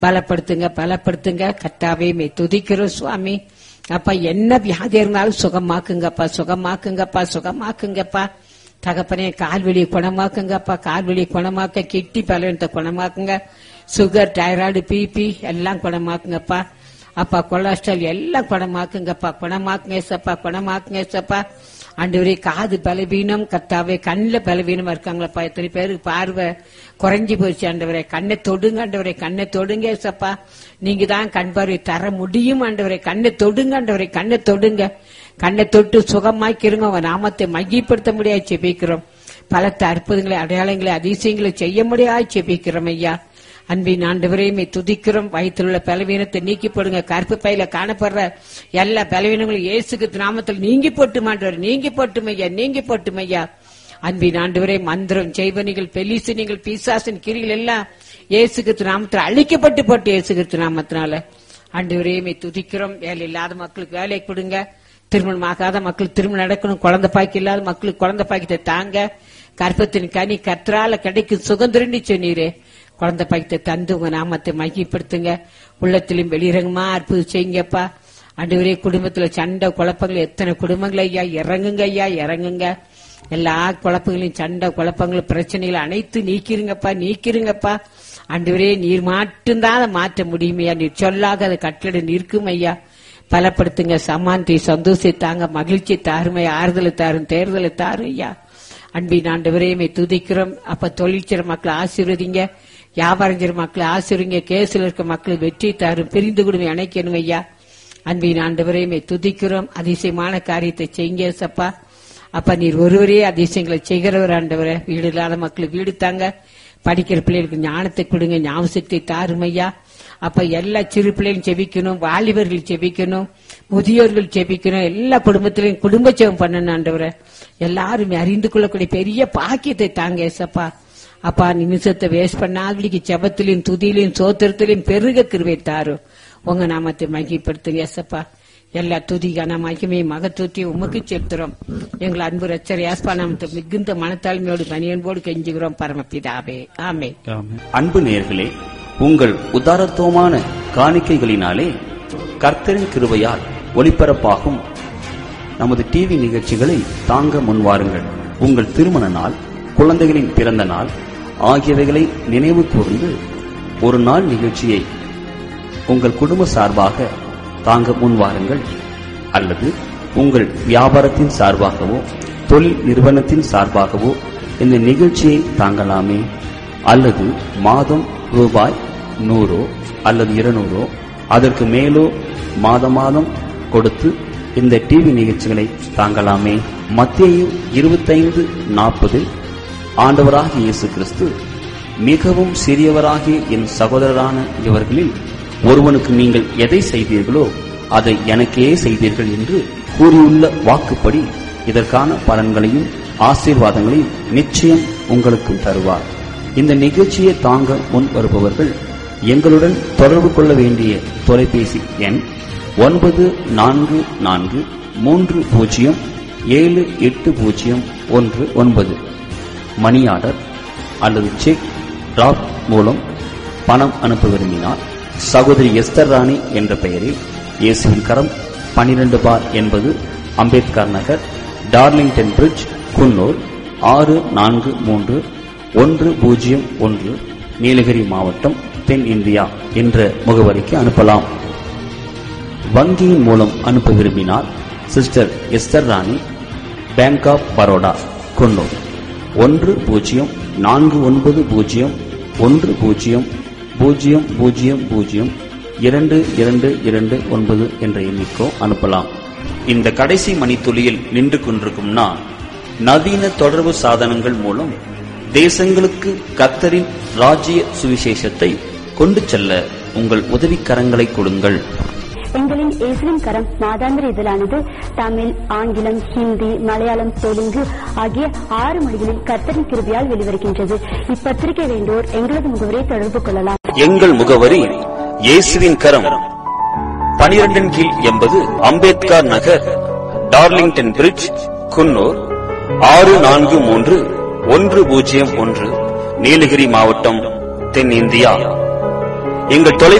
பலப்படுத்துங்க பலப்படுத்துங்க கர்த்தாவே மே துதிக்கிறோம் சுவாமி அப்பா என்ன வியாதி இருந்தாலும் சுகமாக்குங்கப்பா சுகமாக்குங்கப்பா சுகமாக்குங்கப்பா தகப்பனே கால்வெளியை குணமாக்குங்கப்பா கால்வெளியை குணமாக்க கிட்டி பலவீனத்தை குணமாக்குங்க சுகர் டைராய்டு பிபி எல்லாம் குணமாக்குங்கப்பா அப்பா கொலஸ்ட்ரால் எல்லாம் குணமாக்குங்கப்பா குணமாக்குங்க ஏசப்பா குணமாக்குங்க ஏசப்பா ஆண்டவரே காது பலவீனம் கத்தாவே கண்ணில் பலவீனமா இருக்காங்களப்பா எத்தனை பேருக்கு பார்வை குறைஞ்சி போச்சு ஆண்டவரே கண்ணை தொடுங்க ஆண்டவரே கண்ணை தொடுங்க ஏசப்பா நீங்க தான் கண் பார்வை தர முடியும் ஆண்டவரே கண்ணை தொடுங்க ஆண்டவரே கண்ணை தொடுங்க கண்ணை தொட்டு சுகமாக்கிருங்க அவன் நாமத்தை மையப்படுத்த முடியாது செபிக்கிறோம் பலத்த அற்புதங்களை அடையாளங்களை அதிசயங்களை செய்ய முடியாது செபிக்கிறோம் ஐயா அன்பின் ஆண்டவரையுமே துதிக்கிறோம் வயிற்றில் உள்ள பலவீனத்தை நீக்கி போடுங்க கருப்பு பையில காணப்படுற எல்லா பலவீனங்களும் இயேசுக்கு நாமத்தில் நீங்கி போட்டு மாண்டவர் நீங்கி போட்டும் ஐயா நீங்கி போட்டும் ஐயா அன்பின் ஆண்டவரே மந்திரம் செய்வனிகள் பெலிசினிகள் பிசாசின் கிரிகள் எல்லாம் இயேசுக்கு நாமத்தில் அழிக்கப்பட்டு போட்டு இயேசுக்கு நாமத்தினால ஆண்டவரையுமே துதிக்கிறோம் வேலை இல்லாத மக்களுக்கு வேலை கொடுங்க திருமணம் ஆகாத மக்களுக்கு திருமணம் நடக்கணும் குழந்தை பாக்கி இல்லாத மக்களுக்கு குழந்தை பாக்கியத்தை தாங்க கற்பத்தின் கனி கற்றால கிடைக்கும் சுதந்திரன்னு சொன்னீரே குழந்தை பாக்கியத்தை தந்து உங்க நாமத்தை மையப்படுத்துங்க உள்ளத்திலும் வெளிரங்கமா அற்புதம் செய்யுங்கப்பா ஆண்டவரே குடும்பத்துல சண்டை குழப்பங்கள் எத்தனை குடும்பங்கள் ஐயா இறங்குங்க ஐயா இறங்குங்க எல்லா குழப்பங்களையும் சண்டை குழப்பங்களும் பிரச்சனைகளை அனைத்து நீக்கிருங்கப்பா நீக்கிருங்கப்பா ஆண்டவரே நீர் மட்டும்தான் அதை மாற்ற முடியுமையா நீர் சொல்லாக அதை கட்டளை நிற்கும் ஐயா பலப்படுத்துங்க சமாந்தி சந்தோஷத்தை தாங்க மகிழ்ச்சி தாருமை ஆறுதலை தாரும் தேர்தலை தாரும் ஐயா அன்பின் ஆண்டவரையுமே துதிக்கிறோம் அப்ப தொழிற்சிற மக்களை ஆசீர்வதிங்க வியாபாரம் செய்யற மக்களை ஆசீர்வதிங்க கேசில் இருக்க மக்கள் வெற்றி தாரும் பிரிந்து கொடுமை அணைக்கணும் ஐயா அன்பின் ஆண்டவரையுமே துதிக்கிறோம் அதிசயமான காரியத்தை செய்யுங்க சப்பா அப்ப நீர் ஒருவரே அதிசயங்களை செய்கிறவர் ஆண்டவரே வீடு இல்லாத மக்களுக்கு வீடு தாங்க படிக்கிற பிள்ளைகளுக்கு ஞானத்தை கொடுங்க ஞாபகத்தை தாரும் ஐயா அப்ப எல்லா சிறு பிள்ளைகளும் செபிக்கணும் வாலிபர்கள் செபிக்கணும் முதியோர்கள் செபிக்கணும் எல்லா குடும்பத்திலையும் குடும்ப செவம் பண்ணணும் ஆண்டவரை எல்லாரும் அறிந்து கொள்ளக்கூடிய பெரிய பாக்கியத்தை தாங்க ஏசப்பா அப்பா நிமிஷத்தை வேஸ்ட் பண்ணாதபடிக்கு செபத்திலையும் துதியிலையும் சோத்திரத்திலையும் பெருக கிருவை தாரும் உங்க நாமத்தை மகிப்படுத்துங்க ஏசப்பா எல்லா துதி கனமாக்கியுமே மகத்துவத்தையும் உமக்கு செலுத்துறோம் எங்கள் அன்பு ரச்சர் யாஸ்பா நாமத்தை மிகுந்த மனத்தாழ்மையோடு பணியன்போடு கெஞ்சுகிறோம் பரமபிதாவே ஆமே அன்பு நேயர்களே உங்கள் உதாரத்துவமான காணிக்கைகளினாலே கர்த்தரின் கிருபையால் ஒளிபரப்பாகும் நமது டிவி நிகழ்ச்சிகளை தாங்க முன்வாருங்கள் உங்கள் திருமண நாள் குழந்தைகளின் பிறந்த நாள் ஆகியவைகளை நினைவு கூர்ந்து ஒரு நாள் நிகழ்ச்சியை உங்கள் குடும்ப சார்பாக தாங்க முன்வாருங்கள் அல்லது உங்கள் வியாபாரத்தின் சார்பாகவோ தொழில் நிறுவனத்தின் சார்பாகவோ இந்த நிகழ்ச்சியை தாங்கலாமே அல்லது மாதம் ரூபாய் நூறோ அல்லது இருநூறோ அதற்கு மேலோ மாத மாதம் கொடுத்து இந்த டிவி நிகழ்ச்சிகளை தாங்கலாமே மத்திய இருபத்தைந்து நாற்பதில் ஆண்டவராகிய இயேசு கிறிஸ்து மிகவும் சிறியவராகிய என் சகோதரரான இவர்களில் ஒருவனுக்கு நீங்கள் எதை செய்தீர்களோ அதை எனக்கே செய்தீர்கள் என்று கூறியுள்ள வாக்குப்படி இதற்கான பலன்களையும் ஆசீர்வாதங்களையும் நிச்சயம் உங்களுக்கும் தருவார் இந்த நிகழ்ச்சியை தாங்க முன் வருபவர்கள் எங்களுடன் தொடர்பு கொள்ள வேண்டிய தொலைபேசி எண் ஒன்பது நான்கு நான்கு மூன்று பூஜ்ஜியம் ஏழு எட்டு பூஜ்ஜியம் ஒன்று ஒன்பது மணி ஆர்டர் அல்லது செக் டிராப் மூலம் பணம் அனுப்ப விரும்பினார் சகோதரி எஸ்தர் ராணி என்ற பெயரில் இயேசுவின் கரம் பனிரெண்டு பார் என்பது அம்பேத்கர் நகர் டார்லிங்டன் பிரிட்ஜ் குன்னூர் ஆறு நான்கு மூன்று ஒன்று பூஜ்ஜியம் ஒன்று நீலகிரி மாவட்டம் தென் இந்தியா என்ற முகவரிக்கு அனுப்பலாம் வங்கியின் மூலம் அனுப்ப விரும்பினால் sister Esther Rani bank of Baroda Coonoor ஒன்று பூஜ்ஜியம் நான்கு ஒன்பது பூஜ்ஜியம் ஒன்று பூஜ்ஜியம் பூஜ்ஜியம் பூஜ்ஜியம் பூஜ்ஜியம் இரண்டு இரண்டு இரண்டு ஒன்பது என்ற எண்ணிக்கோ அனுப்பலாம் இந்த கடைசி மணித்துளியில் நின்று கொண்டிருக்கும் நான் நவீன தொடர்பு சாதனங்கள் மூலம் தேசங்களுக்கு கத்தரின் ராஜ்ய சுவிசேஷத்தை கொண்டு செல்ல உங்கள் உதவிக்கரங்களை கொடுங்கள் எங்களின் இயேசுவின் கரம் மாதாந்திர இதழானது தமிழ் ஆங்கிலம் ஹிந்தி மலையாளம் தெலுங்கு ஆகிய ஆறு மொழிகளில் கர்த்தரின் கிருபியால் வெளிவருகின்றது இப்பத்திரிகை வேண்டோர் எங்களது முகவரை தொடர்பு கொள்ளலாம் எங்கள் முகவரி இயேசுவின் கரம் பனிரெண்டின் கீழ் எண்பது அம்பேத்கர் நகர் டார்லிங்டன் பிரிட்ஜ் குன்னூர் ஆறு நான்கு மூன்று ஒன்று பூஜ்ஜியம் ஒன்று நீலகிரி மாவட்டம் தென்னிந்தியா எங்கள் தொலை